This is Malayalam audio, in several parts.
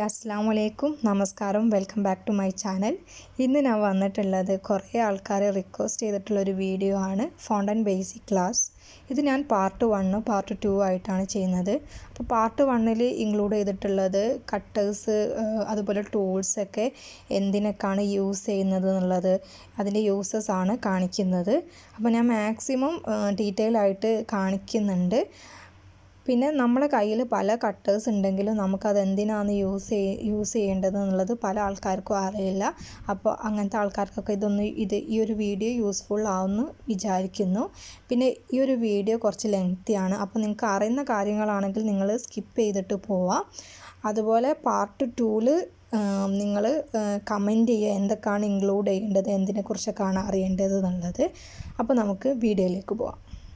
അസ്സാം വലൈക്കും നമസ്കാരം welcome back to my channel ഇന്ന് ഞാൻ വന്നിട്ടുള്ളത് കുറേ ആൾക്കാർ റിക്വസ്റ്റ് ചെയ്തിട്ടുള്ളൊരു വീഡിയോ ആണ് ഫോണ്ടൻ ബേസിക് ക്ലാസ് ഇത് ഞാൻ പാർട്ട് വണ്ണ് പാർട്ട് ടു ആയിട്ടാണ് ചെയ്യുന്നത് അപ്പോൾ പാർട്ട് വണ്ണിൽ ഇൻക്ലൂഡ് ചെയ്തിട്ടുള്ളത് കട്ടേഴ്സ് അതുപോലെ ടൂൾസൊക്കെ എന്തിനൊക്കെയാണ് യൂസ് ചെയ്യുന്നത് എന്നുള്ളത് അതിൻ്റെ യൂസസ് ആണ് കാണിക്കുന്നത് അപ്പോൾ ഞാൻ മാക്സിമം ഡീറ്റെയിൽ ആയിട്ട് കാണിക്കുന്നുണ്ട് പിന്നെ നമ്മുടെ കയ്യിൽ പല കട്ടേഴ്സ് ഉണ്ടെങ്കിലും നമുക്കത് എന്തിനാണ് യൂസ് ചെയ്യ യൂസ് ചെയ്യേണ്ടത് എന്നുള്ളത് പല ആൾക്കാർക്കും അറിയില്ല അപ്പോൾ അങ്ങനത്തെ ആൾക്കാർക്കൊക്കെ ഇതൊന്ന് ഇത് ഈ ഒരു വീഡിയോ യൂസ്ഫുൾ ആവുമെന്ന് വിചാരിക്കുന്നു പിന്നെ ഈ ഒരു വീഡിയോ കുറച്ച് ലെങ്തിയാണ് അപ്പോൾ നിങ്ങൾക്ക് അറിയുന്ന കാര്യങ്ങളാണെങ്കിൽ നിങ്ങൾ സ്കിപ്പ് ചെയ്തിട്ട് പോവാം അതുപോലെ പാർട്ട് ടൂവിൽ നിങ്ങൾ കമൻറ്റ് ചെയ്യുക എന്തൊക്കെയാണ് ഇൻക്ലൂഡ് ചെയ്യേണ്ടത് എന്തിനെക്കുറിച്ചൊക്കെയാണ് അറിയേണ്ടത് എന്നുള്ളത് അപ്പോൾ നമുക്ക് വീഡിയോയിലേക്ക് പോവാം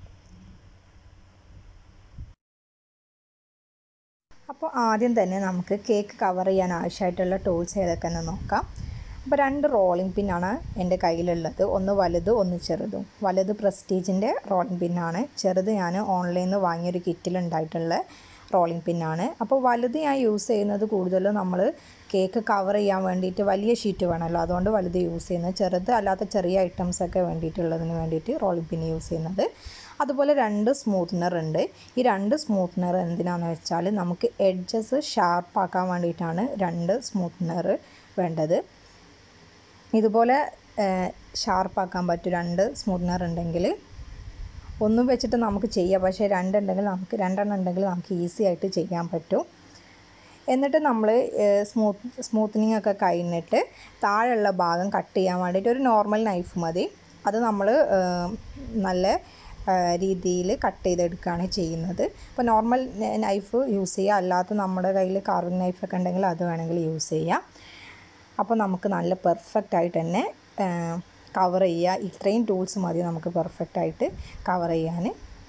അപ്പോൾ ആദ്യം തന്നെ നമുക്ക് കേക്ക് കവർ ചെയ്യാൻ ആവശ്യമായിട്ടുള്ള ടൂൾസ് ഏതൊക്കെയെന്ന് നോക്കാം അപ്പോൾ രണ്ട് റോളിംഗ് പിന്നാണ് എൻ്റെ കയ്യിലുള്ളത് ഒന്ന് വലുത് ഒന്ന് ചെറുതും വലുത് പ്രസ്റ്റീജിൻ്റെ റോളിംഗ് പിന്നാണ് ചെറുത് ഞാൻ ഓൺലൈനിൽ നിന്ന് വാങ്ങിയൊരു കിറ്റിലുണ്ടായിട്ടുള്ള റോളിംഗ് പിന്നാണ് അപ്പോൾ വലുത് ഞാൻ യൂസ് ചെയ്യുന്നത് കൂടുതലും നമ്മൾ കേക്ക് കവർ ചെയ്യാൻ വേണ്ടിയിട്ട് വലിയ ഷീറ്റ് വേണമല്ലോ അതുകൊണ്ട് വലുത് യൂസ് ചെയ്യുന്നത് ചെറുത് അല്ലാത്ത ചെറിയ ഐറ്റംസൊക്കെ വേണ്ടിയിട്ടുള്ളതിന് വേണ്ടിയിട്ട് റോളിംഗ് പിൻ യൂസ് ചെയ്യുന്നത് അതുപോലെ രണ്ട് സ്മൂത്ത്നർ ഉണ്ട് ഈ രണ്ട് സ്മൂത്ത്നർ എന്തിനാണെന്ന് വെച്ചാൽ നമുക്ക് എഡ്ജസ് ഷാർപ്പാക്കാൻ വേണ്ടിയിട്ടാണ് രണ്ട് സ്മൂത്ത്നർ വേണ്ടത് ഇതുപോലെ ഷാർപ്പാക്കാൻ പറ്റും രണ്ട് സ്മൂത്ത്നർ ഉണ്ടെങ്കിൽ ഒന്നും വെച്ചിട്ട് നമുക്ക് ചെയ്യാം പക്ഷേ രണ്ടുണ്ടെങ്കിൽ നമുക്ക് രണ്ടെണ്ണം ഉണ്ടെങ്കിൽ നമുക്ക് ഈസി ആയിട്ട് ചെയ്യാൻ പറ്റും എന്നിട്ട് നമ്മൾ സ്മൂത്ത് സ്മൂത്തനിങ് ഒക്കെ കഴിഞ്ഞിട്ട് താഴെയുള്ള ഭാഗം കട്ട് ചെയ്യാൻ വേണ്ടിയിട്ട് ഒരു നോർമൽ നൈഫ് മതി അത് നമ്മൾ നല്ല രീതിയിൽ കട്ട് ചെയ്തെടുക്കുകയാണ് ചെയ്യുന്നത് ഇപ്പോൾ നോർമൽ നൈഫ് യൂസ് ചെയ്യുക അല്ലാത്ത നമ്മുടെ കയ്യിൽ കാർവിംഗ് നൈഫൊക്കെ ഉണ്ടെങ്കിൽ അത് വേണമെങ്കിൽ യൂസ് ചെയ്യാം അപ്പോൾ നമുക്ക് നല്ല പെർഫെക്റ്റ് ആയിട്ട് തന്നെ കവർ ചെയ്യുക ഇത്രയും ടൂൾസ് മതി നമുക്ക് പെർഫെക്റ്റ് ആയിട്ട് കവർ ചെയ്യാൻ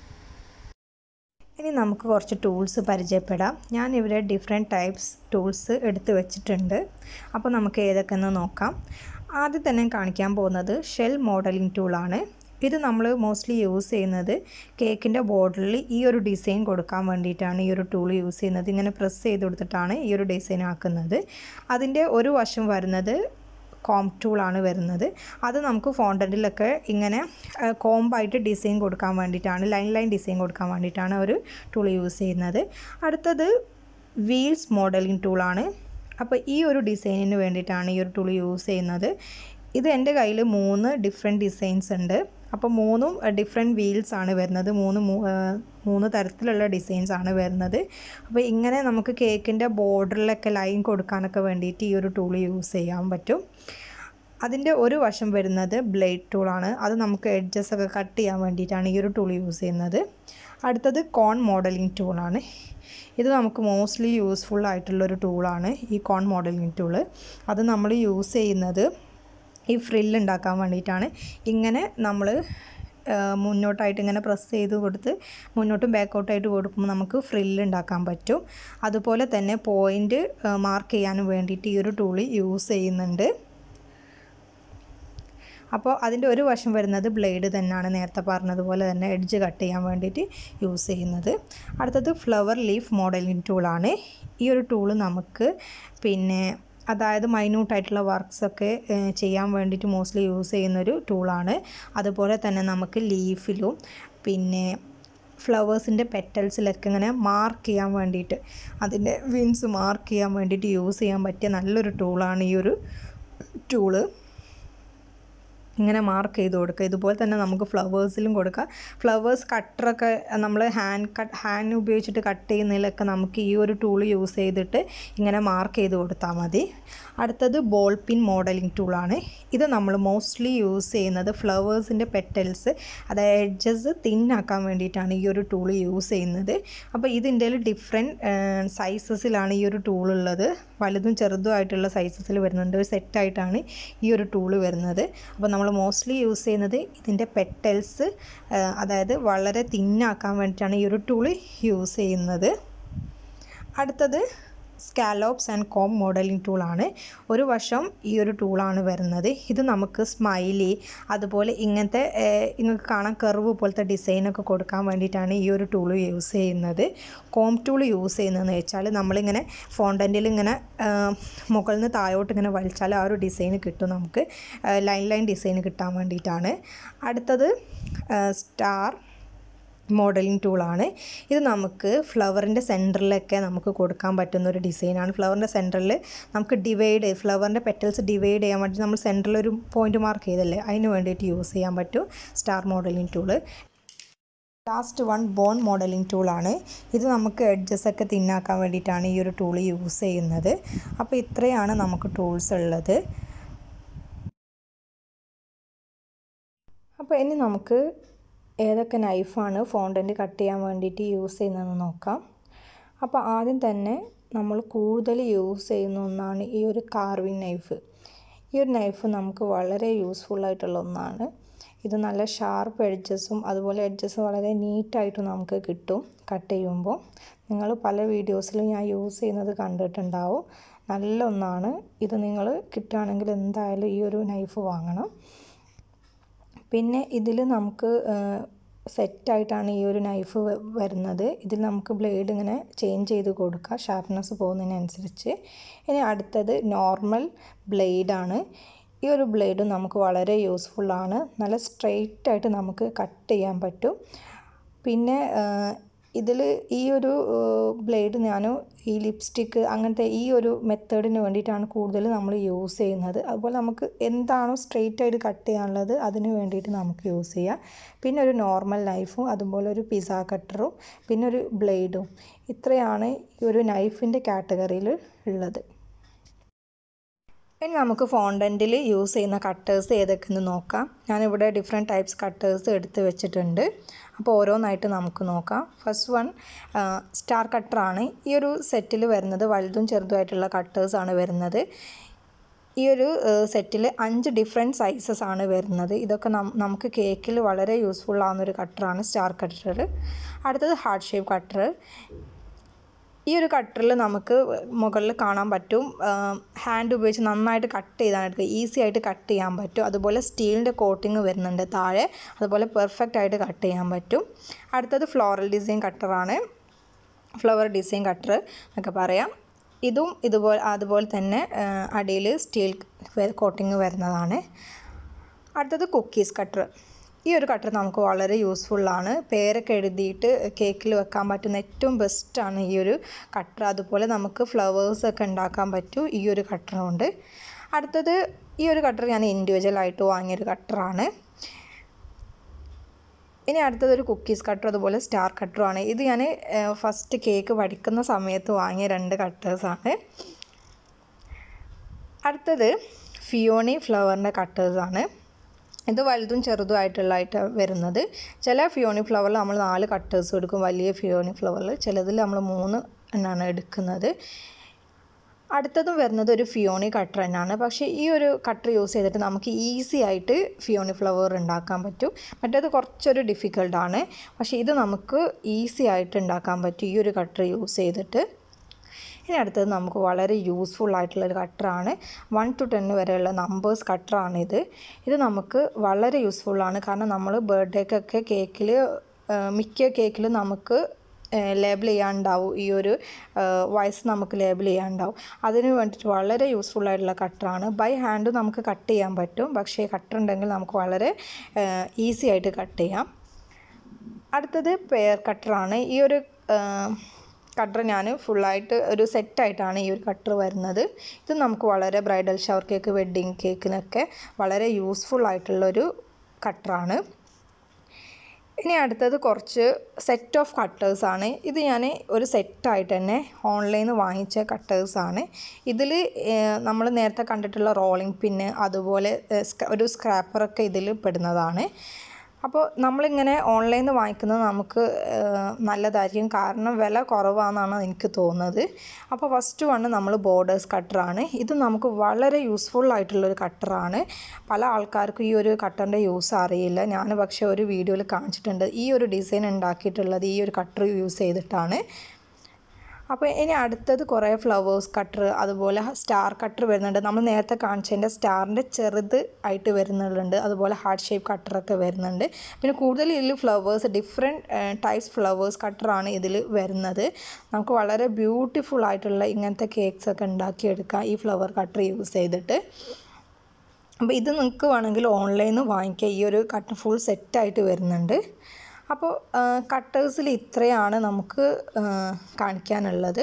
ഇനി നമുക്ക് കുറച്ച് ടൂൾസ് പരിചയപ്പെടാം ഞാൻ ഇവിടെ ഡിഫറെൻറ്റ് ടൈപ്സ് ടൂൾസ് എടുത്ത് വെച്ചിട്ടുണ്ട് അപ്പോൾ നമുക്ക് ഏതൊക്കെയെന്ന് നോക്കാം ആദ്യം തന്നെ കാണിക്കാൻ പോകുന്നത് ഷെൽ മോഡലിംഗ് ടൂളാണ് ഇത് നമ്മൾ മോസ്റ്റ്ലി യൂസ് ചെയ്യുന്നത് കേക്കിൻ്റെ ബോർഡറിൽ ഈ ഒരു ഡിസൈൻ കൊടുക്കാൻ വേണ്ടിയിട്ടാണ് ഈ ഒരു ടൂൾ യൂസ് ചെയ്യുന്നത് ഇങ്ങനെ പ്രസ് ചെയ്ത് കൊടുത്തിട്ടാണ് ഈ ഒരു ഡിസൈൻ ആക്കുന്നത് അതിൻ്റെ ഒരു വശം വരുന്നത് കോം ടൂളാണ് വരുന്നത് അത് നമുക്ക് ഫോണ്ടൻറ്റിലൊക്കെ ഇങ്ങനെ കോമ്പായിട്ട് ഡിസൈൻ കൊടുക്കാൻ വേണ്ടിയിട്ടാണ് ലൈൻ ലൈൻ ഡിസൈൻ കൊടുക്കാൻ വേണ്ടിയിട്ടാണ് ഒരു ടൂൾ യൂസ് ചെയ്യുന്നത് അടുത്തത് വീൽസ് മോഡലിംഗ് ടൂളാണ് അപ്പോൾ ഈ ഒരു ഡിസൈനിന് വേണ്ടിയിട്ടാണ് ഈ ഒരു ടൂൾ യൂസ് ചെയ്യുന്നത് ഇത് എൻ്റെ കയ്യിൽ മൂന്ന് ഡിഫറെൻറ്റ് ഡിസൈൻസ് ഉണ്ട് അപ്പോൾ മൂന്നും ഡിഫറെൻറ്റ് വീൽസ് ആണ് വരുന്നത് മൂന്ന് മൂന്ന് തരത്തിലുള്ള ഡിസൈൻസ് ആണ് വരുന്നത് അപ്പോൾ ഇങ്ങനെ നമുക്ക് കേക്കിൻ്റെ ബോർഡറിലൊക്കെ ലൈൻ കൊടുക്കാനൊക്കെ വേണ്ടിയിട്ട് ഈ ഒരു ടൂൾ യൂസ് ചെയ്യാൻ പറ്റും അതിൻ്റെ ഒരു വശം വരുന്നത് ബ്ലേഡ് ടൂളാണ് അത് നമുക്ക് എഡ്ജസ് ഒക്കെ കട്ട് ചെയ്യാൻ വേണ്ടിയിട്ടാണ് ഈ ഒരു ടൂൾ യൂസ് ചെയ്യുന്നത് അടുത്തത് കോൺ മോഡലിംഗ് ടൂളാണ് ഇത് നമുക്ക് മോസ്റ്റ്ലി യൂസ്ഫുൾ ആയിട്ടുള്ളൊരു ടൂളാണ് ഈ കോൺ മോഡലിംഗ് ടൂള് അത് നമ്മൾ യൂസ് ചെയ്യുന്നത് ഈ ഫ്രില്ല് ഉണ്ടാക്കാൻ വേണ്ടിയിട്ടാണ് ഇങ്ങനെ നമ്മൾ മുന്നോട്ടായിട്ട് ഇങ്ങനെ പ്രസ് ചെയ്ത് കൊടുത്ത് മുന്നോട്ടും ബാക്കോട്ടായിട്ട് കൊടുക്കുമ്പോൾ നമുക്ക് ഫ്രില്ല് ഉണ്ടാക്കാൻ പറ്റും അതുപോലെ തന്നെ പോയിൻ്റ് മാർക്ക് ചെയ്യാനും വേണ്ടിയിട്ട് ഈ ഒരു ടൂള് യൂസ് ചെയ്യുന്നുണ്ട് അപ്പോൾ അതിൻ്റെ ഒരു വശം വരുന്നത് ബ്ലേഡ് തന്നെയാണ് നേരത്തെ പറഞ്ഞതുപോലെ തന്നെ എഡ്ജ് കട്ട് ചെയ്യാൻ വേണ്ടിയിട്ട് യൂസ് ചെയ്യുന്നത് അടുത്തത് ഫ്ലവർ ലീഫ് മോഡലിംഗ് ടൂളാണ് ഈ ഒരു ടൂള് നമുക്ക് പിന്നെ അതായത് മൈന്യൂട്ടായിട്ടുള്ള വർക്ക്സൊക്കെ ചെയ്യാൻ വേണ്ടിയിട്ട് മോസ്റ്റ്ലി യൂസ് ചെയ്യുന്നൊരു ടൂളാണ് അതുപോലെ തന്നെ നമുക്ക് ലീഫിലും പിന്നെ ഫ്ലവേഴ്സിൻ്റെ പെറ്റൽസിലൊക്കെ ഇങ്ങനെ മാർക്ക് ചെയ്യാൻ വേണ്ടിയിട്ട് അതിൻ്റെ വിൻസ് മാർക്ക് ചെയ്യാൻ വേണ്ടിയിട്ട് യൂസ് ചെയ്യാൻ പറ്റിയ നല്ലൊരു ടൂളാണ് ഈ ഒരു ടൂള് ഇങ്ങനെ മാർക്ക് ചെയ്ത് കൊടുക്കുക ഇതുപോലെ തന്നെ നമുക്ക് ഫ്ലവേഴ്സിലും കൊടുക്കാം ഫ്ലവേഴ്സ് കട്ടറൊക്കെ നമ്മൾ ഹാൻഡ് കട്ട് ഹാൻഡ് ഉപയോഗിച്ചിട്ട് കട്ട് ചെയ്യുന്നതിലൊക്കെ നമുക്ക് ഈ ഒരു ടൂൾ യൂസ് ചെയ്തിട്ട് ഇങ്ങനെ മാർക്ക് ചെയ്ത് കൊടുത്താൽ മതി അടുത്തത് ബോൾ പിൻ മോഡലിംഗ് ടൂളാണ് ഇത് നമ്മൾ മോസ്റ്റ്ലി യൂസ് ചെയ്യുന്നത് ഫ്ലവേഴ്സിൻ്റെ പെറ്റൽസ് അതായത് എഡ്ജസ് തിന്നാക്കാൻ വേണ്ടിയിട്ടാണ് ഈ ഒരു ടൂൾ യൂസ് ചെയ്യുന്നത് അപ്പോൾ ഇതിൻ്റെ ഡിഫറെൻറ്റ് സൈസസിലാണ് ഈ ഒരു ടൂൾ ഉള്ളത് വലുതും ചെറുതും ആയിട്ടുള്ള സൈസസിൽ വരുന്നുണ്ട് ഒരു സെറ്റായിട്ടാണ് ഈ ഒരു ടൂൾ വരുന്നത് അപ്പോൾ നമ്മൾ മോസ്റ്റ്ലി യൂസ് ചെയ്യുന്നത് ഇതിൻ്റെ പെറ്റൽസ് അതായത് വളരെ തിന്നാക്കാൻ വേണ്ടിയിട്ടാണ് ഈ ഒരു ടൂൾ യൂസ് ചെയ്യുന്നത് അടുത്തത് സ്കാലോപ്സ് ആൻഡ് കോം മോഡലിംഗ് ടൂളാണ് ഒരു വശം ഈ ഒരു ടൂളാണ് വരുന്നത് ഇത് നമുക്ക് സ്മൈലി അതുപോലെ ഇങ്ങനത്തെ നിങ്ങൾക്ക് കാണാൻ കർവ് പോലത്തെ ഡിസൈനൊക്കെ കൊടുക്കാൻ വേണ്ടിയിട്ടാണ് ഈ ഒരു ടൂൾ യൂസ് ചെയ്യുന്നത് കോം ടൂൾ യൂസ് ചെയ്യുന്നതെന്ന് വെച്ചാൽ നമ്മളിങ്ങനെ ഫോണ്ടൻറ്റിൽ ഇങ്ങനെ മുകളിൽ നിന്ന് താഴോട്ട് ഇങ്ങനെ വലിച്ചാൽ ആ ഒരു ഡിസൈൻ കിട്ടും നമുക്ക് ലൈൻ ലൈൻ ഡിസൈൻ കിട്ടാൻ വേണ്ടിയിട്ടാണ് അടുത്തത് സ്റ്റാർ മോഡലിംഗ് ടൂളാണ് ഇത് നമുക്ക് ഫ്ലവറിൻ്റെ സെൻറ്ററിലൊക്കെ നമുക്ക് കൊടുക്കാൻ പറ്റുന്ന ഒരു ഡിസൈനാണ് ഫ്ലവറിൻ്റെ സെൻറ്ററിൽ നമുക്ക് ഡിവൈഡ് ഫ്ലവറിൻ്റെ പെറ്റൽസ് ഡിവൈഡ് ചെയ്യാൻ വേണ്ടി നമ്മൾ സെൻറ്ററിൽ ഒരു പോയിന്റ് മാർക്ക് ചെയ്തല്ലേ അതിന് വേണ്ടിയിട്ട് യൂസ് ചെയ്യാൻ പറ്റും star modelling tool last one bone modelling ടൂളാണ് ഇത് നമുക്ക് എഡ്ജസ് ഒക്കെ തിന്നാക്കാൻ വേണ്ടിയിട്ടാണ് ഈ ഒരു ടൂൾ യൂസ് ചെയ്യുന്നത് അപ്പോൾ ഇത്രയാണ് നമുക്ക് ടൂൾസ് ഉള്ളത് അപ്പോൾ ഇനി നമുക്ക് ഏതൊക്കെ നൈഫാണ് ഫോണ്ടൻറ്റ് കട്ട് ചെയ്യാൻ വേണ്ടിയിട്ട് യൂസ് ചെയ്യുന്നതെന്ന് നോക്കാം അപ്പോൾ ആദ്യം തന്നെ നമ്മൾ കൂടുതൽ യൂസ് ചെയ്യുന്ന ഒന്നാണ് ഈ ഒരു കാർവിങ് നൈഫ് ഈ ഒരു നൈഫ് നമുക്ക് വളരെ യൂസ്ഫുൾ ആയിട്ടുള്ള ഒന്നാണ് ഇത് നല്ല ഷാർപ്പ് എഡ്ജസും അതുപോലെ എഡ്ജസ് വളരെ നീറ്റായിട്ട് നമുക്ക് കിട്ടും കട്ട് ചെയ്യുമ്പോൾ നിങ്ങൾ പല വീഡിയോസിലും ഞാൻ യൂസ് ചെയ്യുന്നത് കണ്ടിട്ടുണ്ടാവും നല്ല ഒന്നാണ് ഇത് നിങ്ങൾ കിട്ടുകയാണെങ്കിൽ എന്തായാലും ഈ ഒരു നൈഫ് വാങ്ങണം പിന്നെ ഇതിൽ നമുക്ക് സെറ്റായിട്ടാണ് ഈ ഒരു നൈഫ് വരുന്നത് ഇതിൽ നമുക്ക് ബ്ലേഡ് ഇങ്ങനെ ചേഞ്ച് ചെയ്ത് കൊടുക്കുക ഷാർപ്നെസ് പോകുന്നതിനനുസരിച്ച് ഇനി അടുത്തത് നോർമൽ ബ്ലേഡാണ് ഈ ഒരു ബ്ലേഡ് നമുക്ക് വളരെ യൂസ്ഫുള്ളാണ് നല്ല സ്ട്രെയിറ്റ് ആയിട്ട് നമുക്ക് കട്ട് ചെയ്യാൻ പറ്റും പിന്നെ ഇതിൽ ഈ ഒരു ബ്ലേഡ് ഞാൻ ഈ ലിപ്സ്റ്റിക്ക് അങ്ങനത്തെ ഈ ഒരു മെത്തേഡിന് വേണ്ടിയിട്ടാണ് കൂടുതൽ നമ്മൾ യൂസ് ചെയ്യുന്നത് അതുപോലെ നമുക്ക് എന്താണോ സ്ട്രെയിറ്റ് ആയിട്ട് കട്ട് ചെയ്യാനുള്ളത് അതിന് വേണ്ടിയിട്ട് നമുക്ക് യൂസ് ചെയ്യാം പിന്നെ ഒരു നോർമൽ നൈഫും അതുപോലെ ഒരു പിസ്സ കട്ടറും പിന്നെ ഒരു ബ്ലേഡും ഇത്രയാണ് ഈ ഒരു നൈഫിൻ്റെ കാറ്റഗറിയിൽ ഉള്ളത് ഇനി നമുക്ക് ഫോണ്ടൻറ്റിൽ യൂസ് ചെയ്യുന്ന കട്ടേഴ്സ് ഏതൊക്കെയെന്ന് നോക്കാം ഞാനിവിടെ ഡിഫറെൻറ്റ് ടൈപ്സ് കട്ടേഴ്സ് എടുത്ത് വെച്ചിട്ടുണ്ട് അപ്പോൾ ഓരോന്നായിട്ട് നമുക്ക് നോക്കാം ഫസ്റ്റ് വൺ സ്റ്റാർ കട്ടറാണ് ഈ ഒരു സെറ്റിൽ വരുന്നത് വലുതും ചെറുതുമായിട്ടുള്ള കട്ടേഴ്സാണ് വരുന്നത് ഈ ഒരു സെറ്റിൽ അഞ്ച് ഡിഫറെൻറ്റ് സൈസസ് ആണ് വരുന്നത് ഇതൊക്കെ നമുക്ക് കേക്കിൽ വളരെ യൂസ്ഫുൾ ആവുന്ന ഒരു കട്ടറാണ് സ്റ്റാർ കട്ടർ അടുത്തത് ഹാർട്ട് ഷേപ്പ് കട്ടർ ഈ ഒരു കട്ടറിൽ നമുക്ക് മുകളിൽ കാണാൻ പറ്റും ഹാൻഡ് ഉപയോഗിച്ച് നന്നായിട്ട് കട്ട് ചെയ്താണ് എടുക്കുക ഈസി ആയിട്ട് കട്ട് ചെയ്യാൻ പറ്റും അതുപോലെ സ്റ്റീലിൻ്റെ കോട്ടിങ് വരുന്നുണ്ട് താഴെ അതുപോലെ പെർഫെക്റ്റ് ആയിട്ട് കട്ട് ചെയ്യാൻ പറ്റും അടുത്തത് ഫ്ലോറൽ ഡിസൈൻ കട്ടറാണ് ഫ്ലവർ ഡിസൈൻ കട്ടർ എന്നൊക്കെ പറയാം ഇതും ഇതുപോലെ അതുപോലെ തന്നെ അടിയിൽ സ്റ്റീൽ കോട്ടിങ് വരുന്നതാണ് അടുത്തത് കുക്കീസ് കട്ടർ ഈ ഒരു കട്ടർ നമുക്ക് വളരെ യൂസ്ഫുള്ളാണ് പേരൊക്കെ എഴുതിയിട്ട് കേക്കിൽ വെക്കാൻ പറ്റുന്ന ഏറ്റവും ബെസ്റ്റാണ് ഈ ഒരു കട്ടർ അതുപോലെ നമുക്ക് ഫ്ലവേഴ്സൊക്കെ ഉണ്ടാക്കാൻ പറ്റും ഈ ഒരു കട്ടർ കൊണ്ട് അടുത്തത് ഈ ഒരു കട്ടർ ഞാൻ ഇൻഡിവിജ്വലായിട്ട് വാങ്ങിയൊരു കട്ടറാണ് ഇനി അടുത്തത് ഒരു കുക്കീസ് കട്ടർ അതുപോലെ സ്റ്റാർ കട്ടറുമാണ് ഇത് ഞാൻ ഫസ്റ്റ് കേക്ക് പഠിക്കുന്ന സമയത്ത് വാങ്ങിയ രണ്ട് കട്ടേഴ്സാണ് അടുത്തത് ഫിയോണി ഫ്ലവറിൻ്റെ കട്ടേഴ്സാണ് ഇത് വലുതും ചെറുതുമായിട്ടുള്ളതായിട്ട് വരുന്നത് ചില ഫിയോണി ഫ്ലവറിൽ നമ്മൾ നാല് കട്ടേഴ്സ് എടുക്കും വലിയ ഫിയോണി ഫ്ലവറിൽ ചിലതിൽ നമ്മൾ മൂന്ന് എണ്ണാണ് എടുക്കുന്നത് അടുത്തതും വരുന്നത് ഒരു ഫിയോണി കട്ടർ തന്നെയാണ് പക്ഷേ ഈ ഒരു കട്ടർ യൂസ് ചെയ്തിട്ട് നമുക്ക് ഈസി ആയിട്ട് ഫിയോണി ഫ്ലവർ ഉണ്ടാക്കാൻ പറ്റും മറ്റേത് കുറച്ചൊരു ഡിഫിക്കൽട്ടാണ് പക്ഷേ ഇത് നമുക്ക് ഈസി ആയിട്ട് ഉണ്ടാക്കാൻ പറ്റും ഈ ഒരു കട്ടർ യൂസ് ചെയ്തിട്ട് ഇനി അടുത്തത് നമുക്ക് വളരെ യൂസ്ഫുൾ ആയിട്ടുള്ള ഒരു കട്ടറാണ് വൺ ടു ടെൻ വരെയുള്ള നമ്പേഴ്സ് കട്ടറാണ് ഇത് ഇത് നമുക്ക് വളരെ യൂസ്ഫുള്ളാണ് കാരണം നമ്മൾ ബർത്ത്ഡേക്കൊക്കെ കേക്കിൽ മിക്ക കേക്കിലും നമുക്ക് ലേബിൾ ചെയ്യാനുണ്ടാവും ഈ ഒരു വയസ്സ് നമുക്ക് ലേബിൾ ചെയ്യാനുണ്ടാവും അതിന് വേണ്ടിയിട്ട് വളരെ യൂസ്ഫുൾ ആയിട്ടുള്ള കട്ടറാണ് ബൈ ഹാൻഡ് നമുക്ക് കട്ട് ചെയ്യാൻ പറ്റും പക്ഷേ കട്ടർ ഉണ്ടെങ്കിൽ നമുക്ക് വളരെ ഈസി ആയിട്ട് കട്ട് ചെയ്യാം അടുത്തത് പെയർ കട്ടറാണ് ഈ ഒരു കട്ടർ ഞാൻ ഫുള്ളായിട്ട് ഒരു സെറ്റായിട്ടാണ് ഈ ഒരു കട്ടർ വരുന്നത് ഇത് നമുക്ക് വളരെ ബ്രൈഡൽ ഷവർ കേക്ക് വെഡ്ഡിങ് കേക്കിനൊക്കെ വളരെ യൂസ്ഫുൾ ആയിട്ടുള്ളൊരു കട്ടറാണ് ഇനി അടുത്തത് കുറച്ച് സെറ്റ് ഓഫ് കട്ടേഴ്സാണ് ഇത് ഞാൻ ഒരു സെറ്റായിട്ട് തന്നെ ഓൺലൈനിൽ നിന്ന് വാങ്ങിച്ച കട്ടേഴ്സാണ് ഇതിൽ നമ്മൾ നേരത്തെ കണ്ടിട്ടുള്ള റോളിംഗ് പിന്ന് അതുപോലെ ഒരു സ്ക്രാപ്പറൊക്കെ ഇതിൽ പെടുന്നതാണ് അപ്പോൾ നമ്മളിങ്ങനെ ഓൺലൈനിൽ നിന്ന് വാങ്ങിക്കുന്നത് നമുക്ക് നല്ലതായിരിക്കും കാരണം വില കുറവാണെന്നാണ് എനിക്ക് തോന്നുന്നത് അപ്പോൾ ഫസ്റ്റ് വണ് നമ്മൾ ബോർഡേഴ്സ് കട്ടറാണ് ഇത് നമുക്ക് വളരെ യൂസ്ഫുൾ ആയിട്ടുള്ളൊരു കട്ടറാണ് പല ആൾക്കാർക്കും ഈ ഒരു കട്ടറിൻ്റെ യൂസ് അറിയില്ല ഞാൻ പക്ഷേ ഒരു വീഡിയോയിൽ കാണിച്ചിട്ടുണ്ട് ഈ ഒരു ഡിസൈൻ ഉണ്ടാക്കിയിട്ടുള്ളത് ഈ ഒരു കട്ടർ യൂസ് ചെയ്തിട്ടാണ് അപ്പോൾ ഇനി അടുത്തത് കുറേ ഫ്ലവേഴ്സ് കട്ടർ അതുപോലെ സ്റ്റാർ കട്ടർ വരുന്നുണ്ട് നമ്മൾ നേരത്തെ കാണിച്ചതിൻ്റെ സ്റ്റാറിൻ്റെ ചെറുത് ആയിട്ട് വരുന്നുണ്ട് അതുപോലെ ഹാർട്ട് ഷേപ്പ് കട്ടറൊക്കെ വരുന്നുണ്ട് പിന്നെ കൂടുതൽ ഇതിൽ ഫ്ലവേഴ്സ് ഡിഫറെൻറ്റ് ടൈപ്സ് ഫ്ലവേഴ്സ് കട്ടറാണ് ഇതിൽ വരുന്നത് നമുക്ക് വളരെ ബ്യൂട്ടിഫുൾ ആയിട്ടുള്ള ഇങ്ങനത്തെ കേക്ക്സ് ഒക്കെ ഉണ്ടാക്കിയെടുക്കാം ഈ ഫ്ലവർ കട്ടർ യൂസ് ചെയ്തിട്ട് അപ്പോൾ ഇത് നിങ്ങൾക്ക് വേണമെങ്കിൽ ഓൺലൈനിൽ നിന്ന് വാങ്ങിക്കാം ഈ ഒരു കട്ടർ ഫുൾ സെറ്റായിട്ട് വരുന്നുണ്ട് അപ്പോൾ കട്ടേഴ്സിൽ ഇത്രയാണ് നമുക്ക് കാണിക്കാനുള്ളത്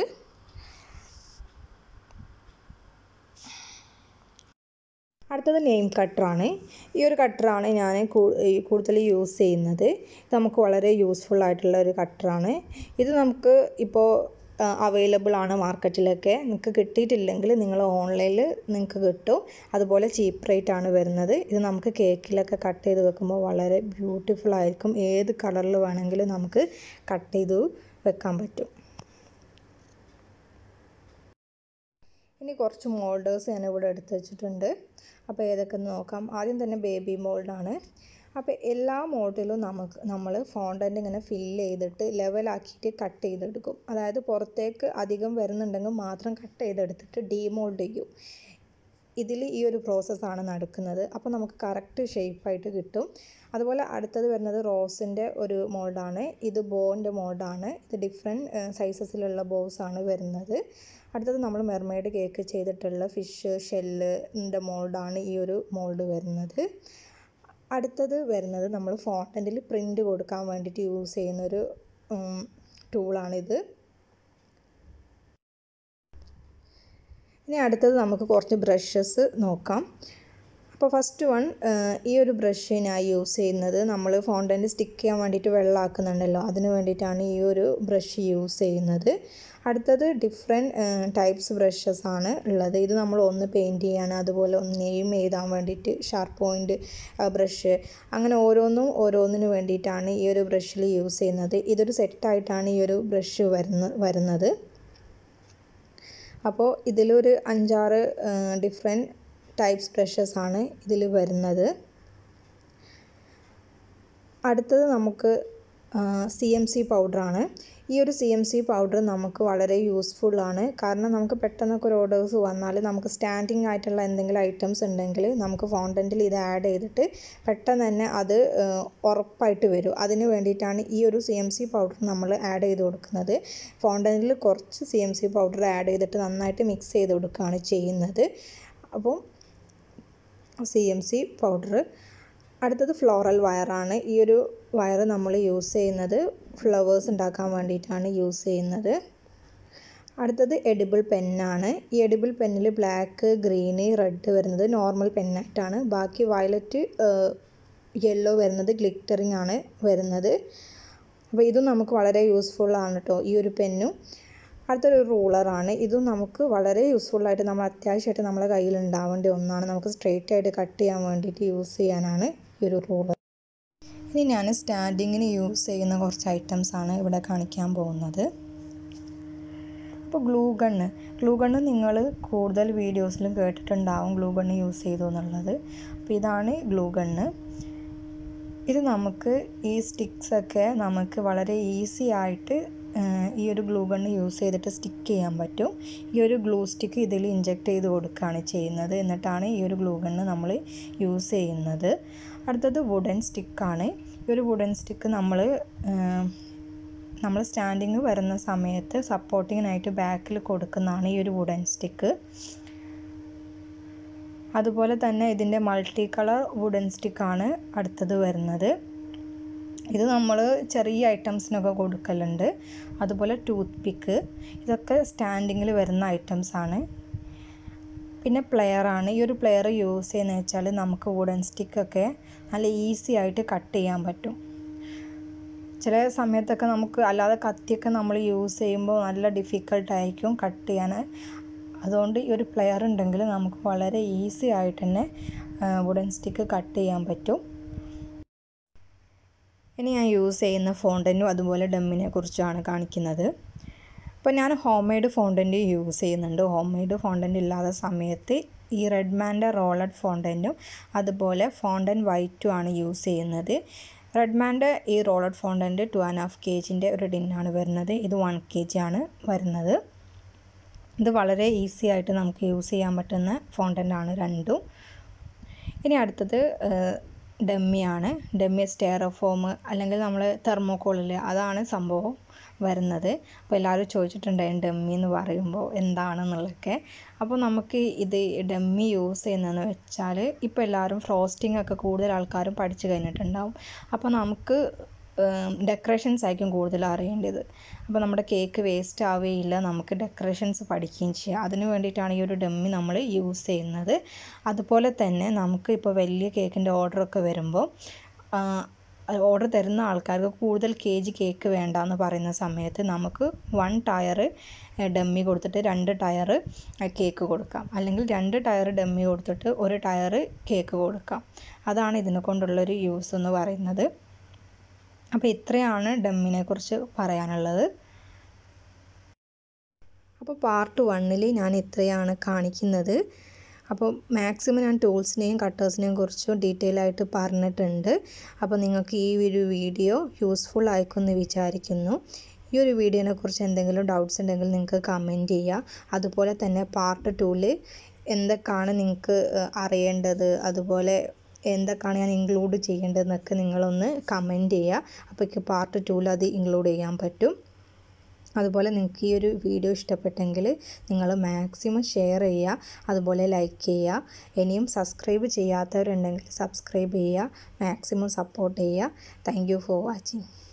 അടുത്തത് നെയിം കട്ടറാണ് ഈ ഒരു കട്ടറാണ് ഞാൻ കൂടുതൽ യൂസ് ചെയ്യുന്നത് ഇത് നമുക്ക് വളരെ യൂസ്ഫുൾ ആയിട്ടുള്ള ഒരു കട്ടറാണ് ഇത് നമുക്ക് ഇപ്പോൾ അവൈലബിൾ ആണ് മാർക്കറ്റിലൊക്കെ നിങ്ങൾക്ക് കിട്ടിയിട്ടില്ലെങ്കിൽ നിങ്ങൾ ഓൺലൈനിൽ നിങ്ങൾക്ക് കിട്ടും അതുപോലെ ചീപ്പ് റേറ്റ് ആണ് വരുന്നത് ഇത് നമുക്ക് കേക്കിലൊക്കെ കട്ട് ചെയ്ത് വെക്കുമ്പോൾ വളരെ ബ്യൂട്ടിഫുൾ ആയിരിക്കും ഏത് കളറിൽ വേണമെങ്കിലും നമുക്ക് കട്ട് ചെയ്ത് വെക്കാൻ പറ്റും ഇനി കുറച്ച് മോൾഡേഴ്സ് ഞാനിവിടെ എടുത്ത് വെച്ചിട്ടുണ്ട് അപ്പോൾ ഏതൊക്കെയെന്ന് നോക്കാം ആദ്യം തന്നെ ബേബി മോൾഡാണ് അപ്പോൾ എല്ലാ മോൾഡിലും നമുക്ക് നമ്മൾ ഫോണ്ടൻ്റ് ഇങ്ങനെ ഫില്ല് ചെയ്തിട്ട് ലെവലാക്കിയിട്ട് കട്ട് ചെയ്തെടുക്കും അതായത് പുറത്തേക്ക് അധികം വരുന്നുണ്ടെങ്കിൽ മാത്രം കട്ട് ചെയ്തെടുത്തിട്ട് ഡീമോൾഡ് ചെയ്യും ഇതിൽ ഈ ഒരു പ്രോസസ്സാണ് നടക്കുന്നത് അപ്പോൾ നമുക്ക് കറക്റ്റ് ഷേപ്പായിട്ട് കിട്ടും അതുപോലെ അടുത്തത് വരുന്നത് റോസിൻ്റെ ഒരു മോൾഡാണ് ഇത് ബോൻ്റെ മോൾഡാണ് ഇത് ഡിഫറെൻറ്റ് സൈസസിലുള്ള ബോസാണ് വരുന്നത് അടുത്തത് നമ്മൾ മെർമെയ്ഡ് കേക്ക് ചെയ്തിട്ടുള്ള ഫിഷ് ഷെല്ലിൻ്റെ മോൾഡാണ് ഈ ഒരു മോൾഡ് വരുന്നത് അടുത്തത് വരുന്നത് നമ്മൾ ഫോണ്ടൻറ്റിൽ പ്രിൻ്റ് കൊടുക്കാൻ വേണ്ടിയിട്ട് യൂസ് ചെയ്യുന്നൊരു ടൂളാണിത് ഇനി അടുത്തത് നമുക്ക് കുറച്ച് ബ്രഷസ് നോക്കാം അപ്പോൾ ഫസ്റ്റ് വൺ ഈ ഒരു ബ്രഷ് ഞാൻ യൂസ് ചെയ്യുന്നത് നമ്മൾ ഫോണ്ടൻറ്റ് സ്റ്റിക്ക് ചെയ്യാൻ വേണ്ടിയിട്ട് വെള്ളമാക്കുന്നുണ്ടല്ലോ അതിന് വേണ്ടിയിട്ടാണ് ഈ ഒരു ബ്രഷ് യൂസ് ചെയ്യുന്നത് അടുത്തത് ഡിഫറെൻറ്റ് ടൈപ്സ് ബ്രഷസ് ആണ് ഉള്ളത് ഇത് നമ്മൾ ഒന്ന് പെയിൻറ്റ് ചെയ്യാൻ അതുപോലെ ഒന്ന് നെയിം എഴുതാൻ വേണ്ടിയിട്ട് ഷാർപ്പ് പോയിൻറ്റ് ബ്രഷ് അങ്ങനെ ഓരോന്നും ഓരോന്നിന് വേണ്ടിയിട്ടാണ് ഈ ഒരു ബ്രഷിൽ യൂസ് ചെയ്യുന്നത് ഇതൊരു സെറ്റായിട്ടാണ് ഈ ഒരു ബ്രഷ് വരുന്ന വരുന്നത് അപ്പോൾ ഇതിലൊരു അഞ്ചാറ് ഡിഫറെൻറ്റ് ടൈപ്സ് ബ്രഷസ് ആണ് ഇതിൽ വരുന്നത് അടുത്തത് നമുക്ക് സി എം സി പൗഡറാണ് ഈ ഒരു സി എം സി പൗഡർ നമുക്ക് വളരെ യൂസ്ഫുൾ ആണ് കാരണം നമുക്ക് പെട്ടെന്നൊക്കെ ഒരു ഓർഡേഴ്സ് വന്നാൽ നമുക്ക് സ്റ്റാൻഡിങ് ആയിട്ടുള്ള എന്തെങ്കിലും ഐറ്റംസ് ഉണ്ടെങ്കിൽ നമുക്ക് ഫോണ്ടൻറ്റിൽ ഇത് ആഡ് ചെയ്തിട്ട് പെട്ടെന്ന് തന്നെ അത് ഉറപ്പായിട്ട് വരും അതിന് വേണ്ടിയിട്ടാണ് ഈ ഒരു സി എം സി പൗഡർ നമ്മൾ ആഡ് ചെയ്ത് കൊടുക്കുന്നത് ഫോണ്ടൻറ്റിൽ കുറച്ച് C M C powder add ചെയ്തിട്ട് നന്നായിട്ട് മിക്സ് ചെയ്ത് കൊടുക്കുകയാണ് ചെയ്യുന്നത് അപ്പം സി എം സി പൗഡർ അടുത്തത് ഫ്ലോറൽ വയറാണ് ഈ ഒരു വയർ നമ്മൾ യൂസ് ചെയ്യുന്നത് ഫ്ലവേഴ്സ് ഉണ്ടാക്കാൻ വേണ്ടിയിട്ടാണ് യൂസ് ചെയ്യുന്നത് അടുത്തത് എഡിബിൾ പെന്നാണ് ഈ എഡിബിൾ പെന്നിൽ ബ്ലാക്ക് ഗ്രീന് റെഡ് വരുന്നത് നോർമൽ പെന്നായിട്ടാണ് ബാക്കി വയലറ്റ് യെല്ലോ വരുന്നത് ഗ്ലിറ്ററിങ് ആണ് വരുന്നത് അപ്പോൾ ഇതും നമുക്ക് വളരെ യൂസ്ഫുൾ ആണ് കേട്ടോ ഈ ഒരു പെന്നും അടുത്തൊരു റൂളറാണ് ഇതും നമുക്ക് വളരെ യൂസ്ഫുള്ളായിട്ട് നമ്മൾ അത്യാവശ്യമായിട്ട് നമ്മളെ കയ്യിൽ ഉണ്ടാവേണ്ട ഒന്നാണ് നമുക്ക് സ്ട്രെയിറ്റ് ആയിട്ട് കട്ട് ചെയ്യാൻ വേണ്ടിയിട്ട് യൂസ് ചെയ്യാനാണ് ഈ ഒരു റൂളർ ഇനി ഞാൻ സ്റ്റാൻഡിങ്ങിന് യൂസ് ചെയ്യുന്ന കുറച്ച് ഐറ്റംസ് ആണ് ഇവിടെ കാണിക്കാൻ പോകുന്നത് അപ്പോൾ ഗ്ലൂ ഗണ്ണ് ഗ്ലൂ ഗണ്ണ് നിങ്ങൾ കൂടുതൽ വീഡിയോസിലും കേട്ടിട്ടുണ്ടാവും ഗ്ലൂ ഗണ്ണ് യൂസ് ചെയ്തു എന്നുള്ളത് അപ്പോൾ ഇതാണ് ഗ്ലൂ ഗണ്ണ് ഇത് നമുക്ക് ഈ സ്റ്റിക്സൊക്കെ നമുക്ക് വളരെ ഈസി ആയിട്ട് ഈ ഒരു ഗ്ലൂ ഗണ്ണ് യൂസ് ചെയ്തിട്ട് സ്റ്റിക്ക് ചെയ്യാൻ പറ്റും ഈ ഒരു ഗ്ലൂ സ്റ്റിക്ക് ഇതിൽ ഇഞ്ചെക്ട് ചെയ്ത് കൊടുക്കുകയാണ് ചെയ്യുന്നത് എന്നിട്ടാണ് ഈ ഒരു ഗ്ലൂ ഗണ്ണ് നമ്മൾ യൂസ് ചെയ്യുന്നത് അടുത്തത് വുഡൻ സ്റ്റിക്കാണ് ഈ ഒരു വുഡൻ സ്റ്റിക്ക് നമ്മൾ നമ്മൾ സ്റ്റാൻഡിങ് വരുന്ന സമയത്ത് സപ്പോർട്ടിങ്ങിനായിട്ട് ബാക്കിൽ കൊടുക്കുന്നതാണ് ഈ ഒരു വുഡൻ സ്റ്റിക്ക് അതുപോലെ തന്നെ ഇതിൻ്റെ മൾട്ടി കളർ വുഡൻ സ്റ്റിക്കാണ് അടുത്തത് വരുന്നത് ഇത് നമ്മൾ ചെറിയ ഐറ്റംസിനൊക്കെ കൊടുക്കലുണ്ട് അതുപോലെ ടൂത്ത് പിക്ക് ഇതൊക്കെ സ്റ്റാൻഡിങ്ങിൽ വരുന്ന ഐറ്റംസ് ആണ് പിന്നെ പ്ലെയറാണ് ഈ ഒരു പ്ലെയർ യൂസ് ചെയ്യുന്നത് വെച്ചാൽ നമുക്ക് വുഡൻ സ്റ്റിക്കൊക്കെ നല്ല ഈസി ആയിട്ട് കട്ട് ചെയ്യാൻ പറ്റും ചില സമയത്തൊക്കെ നമുക്ക് അല്ലാതെ കത്തിയൊക്കെ നമ്മൾ യൂസ് ചെയ്യുമ്പോൾ നല്ല ഡിഫിക്കൽട്ടായിരിക്കും കട്ട് ചെയ്യാൻ അതുകൊണ്ട് ഈ ഒരു പ്ലെയർ ഉണ്ടെങ്കിൽ നമുക്ക് വളരെ ഈസി ആയിട്ട് തന്നെ വുഡൻ സ്റ്റിക്ക് കട്ട് ചെയ്യാൻ പറ്റും ഇനി ഞാൻ യൂസ് ചെയ്യുന്ന ഫോണ്ടൻറ്റും അതുപോലെ ഡമ്മിനെ കുറിച്ചാണ് കാണിക്കുന്നത് അപ്പോൾ ഞാൻ ഹോം മെയ്ഡ് ഫോണ്ടൻറ്റ് യൂസ് ചെയ്യുന്നുണ്ട് ഹോം മെയ്ഡ് ഫോണ്ടൻറ്റ് ഇല്ലാത്ത സമയത്ത് ഈ റെഡ്മാൻ്റെ റോളഡ് ഫോണ്ടൻറ്റും അതുപോലെ ഫോണ്ടൻ വൈറ്റും ആണ് യൂസ് ചെയ്യുന്നത് റെഡ്മാൻ്റെ ഈ rolled fondant two and half K ജിൻ്റെ ഒരു ടിന്നാണ് വരുന്നത് ഇത് വൺ കെ ജി ആണ് വരുന്നത് ഇത് വളരെ ഈസി ആയിട്ട് നമുക്ക് യൂസ് ചെയ്യാൻ പറ്റുന്ന ഫോണ്ടൻ്റാണ് രണ്ടും ഇനി അടുത്തത് ഡമ്മിയാണ് ഡമ്മി സ്റ്റെയറോഫോം അല്ലെങ്കിൽ നമ്മൾ തെർമോക്കോളിൽ അതാണ് സംഭവം വരുന്നത് അപ്പോൾ എല്ലാവരും ചോദിച്ചിട്ടുണ്ടായിരുന്നു ഡമ്മി എന്ന് പറയുമ്പോൾ എന്താണെന്നുള്ളതൊക്കെ അപ്പോൾ നമുക്ക് ഇത് ഡമ്മി യൂസ് ചെയ്യുന്നതെന്ന് വെച്ചാൽ ഇപ്പോൾ എല്ലാവരും ഫ്രോസ്റ്റിംഗ് ഒക്കെ കൂടുതൽ ആൾക്കാരും പഠിച്ചു കഴിഞ്ഞിട്ടുണ്ടാവും അപ്പോൾ നമുക്ക് ഡെക്കറേഷൻസ് ആയിരിക്കും കൂടുതൽ അറിയേണ്ടത് അപ്പോൾ നമ്മുടെ കേക്ക് വേസ്റ്റ് ആവുകയില്ല നമുക്ക് ഡെക്കറേഷൻസ് പഠിക്കുകയും ചെയ്യാം അതിന് വേണ്ടിയിട്ടാണ് ഈ ഒരു ഡമ്മി നമ്മൾ യൂസ് ചെയ്യുന്നത് അതുപോലെ തന്നെ നമുക്ക് ഇപ്പോൾ വലിയ കേക്കിൻ്റെ ഓർഡറൊക്കെ വരുമ്പോൾ ഓർഡർ തരുന്ന ആൾക്കാർക്ക് കൂടുതൽ കെ ജി കേക്ക് വേണ്ട എന്ന് പറയുന്ന സമയത്ത് നമുക്ക് വൺ ടയർ ഡമ്മി കൊടുത്തിട്ട് രണ്ട് ടയർ കേക്ക് കൊടുക്കാം അല്ലെങ്കിൽ രണ്ട് ടയർ ഡമ്മി കൊടുത്തിട്ട് ഒരു ടയർ കേക്ക് കൊടുക്കാം അതാണ് ഇതിനെ കൊണ്ടുള്ളൊരു യൂസ് എന്ന് പറയുന്നത് അപ്പോൾ ഇത്രയാണ് ഡമ്മിനെ കുറിച്ച് പറയാനുള്ളത് അപ്പോൾ പാർട്ട് വണ്ണിൽ ഞാൻ ഇത്രയാണ് കാണിക്കുന്നത് അപ്പോൾ മാക്സിമം ഞാൻ ടൂൾസിനെയും കട്ടേഴ്സിനെയും കുറിച്ചും ഡീറ്റെയിൽ ആയിട്ട് പറഞ്ഞിട്ടുണ്ട് അപ്പോൾ നിങ്ങൾക്ക് ഈ ഒരു വീഡിയോ യൂസ്ഫുൾ ആയിക്കുമെന്ന് വിചാരിക്കുന്നു ഈ ഒരു വീഡിയോനെ കുറിച്ച് എന്തെങ്കിലും ഡൗട്ട്സ് ഉണ്ടെങ്കിൽ നിങ്ങൾക്ക് കമൻറ്റ് ചെയ്യുക അതുപോലെ തന്നെ പാർട്ട് ടൂവിൽ എന്തൊക്കെയാണ് നിങ്ങൾക്ക് അറിയേണ്ടത് അതുപോലെ എന്തൊക്കെയാണ് ഞാൻ ഇൻക്ലൂഡ് ചെയ്യേണ്ടതെന്നൊക്കെ നിങ്ങളൊന്ന് കമൻറ്റ് ചെയ്യുക അപ്പോൾ പാർട്ട് ടൂവിൽ അത് ഇൻക്ലൂഡ് ചെയ്യാൻ പറ്റും അതുപോലെ നിങ്ങൾക്ക് ഈ ഒരു വീഡിയോ ഇഷ്ടപ്പെട്ടെങ്കിൽ നിങ്ങൾ മാക്സിമം ഷെയർ ചെയ്യുക അതുപോലെ ലൈക്ക് ചെയ്യുക ഇനിയും സബ്സ്ക്രൈബ് ചെയ്യാത്തവരുണ്ടെങ്കിൽ സബ്സ്ക്രൈബ് ചെയ്യുക മാക്സിമം സപ്പോർട്ട് ചെയ്യുക താങ്ക് ഫോർ വാച്ചിങ്